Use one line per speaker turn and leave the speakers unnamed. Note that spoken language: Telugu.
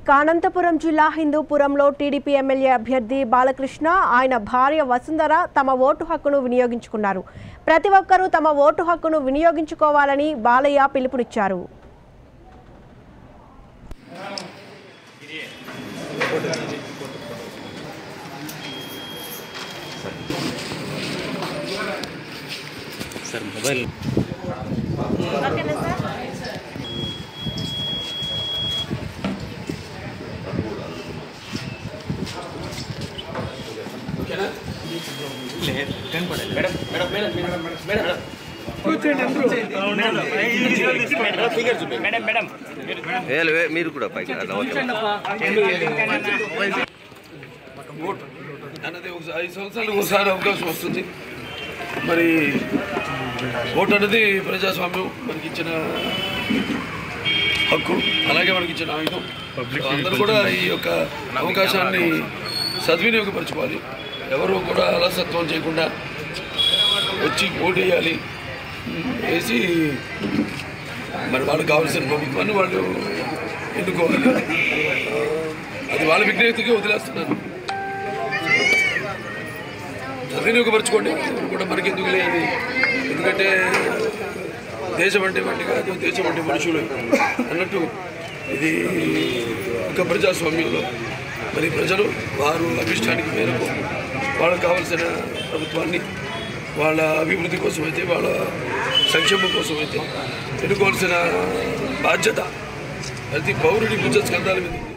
కానంతపురం జిల్లా హిందూపురంలో టీడీపీ ఎమ్మెల్యే అభ్యర్థి బాలకృష్ణ ఆయన భార్య వసుంధర తమ ఓటు హక్కును వినియోగించుకున్నారు ప్రతి ఒక్కరూ తమ ఓటు హక్కును వినియోగించుకోవాలని బాలయ్య పిలుపునిచ్చారు
సార్ మొబైల్
ఏ, లే, మీరు కూడా పైకి రండి. ఓకే.
ఓటు అన్నది ఒకసారి ఐదు సంవత్సరాలకు ఒకసారి అవకాశం వస్తుంది మరి ఓటు అనేది ప్రజాస్వామ్యం మనకి ఇచ్చిన హక్కు అలాగే మనకి ఇచ్చిన ఆయుధం సో అందరూ కూడా ఈ యొక్క అవకాశాన్ని సద్వినియోగపరచుకోవాలి ఎవరు కూడా అలసత్వం చేయకుండా వచ్చి ఓటు వేయాలి వేసి మరి వాళ్ళకి కావాల్సిన ప్రభుత్వాన్ని వాళ్ళు ఎన్నుకోవాలి అది వాళ్ళ విజ్ఞప్తికి వదిలేస్తున్నాను సద్వినియోగపరచుకోండి ఎవరు కూడా మనకి ఎందుకు లేదు ఎందుకంటే దేశం అంటే వంటి కాదు దేశం అంటే మనుషులు అన్నట్టు ఇది ఒక ప్రజాస్వామ్యంలో మరి ప్రజలు వారు అభిష్టానికి మేరకు వాళ్ళకి కావాల్సిన ప్రభుత్వాన్ని వాళ్ళ అభివృద్ధి కోసం అయితే వాళ్ళ సంక్షేమం కోసం అయితే ఎన్నుకోవాల్సిన బాధ్యత ప్రతి పౌరుడి భుజ స్కంధాల మీద ఉంది.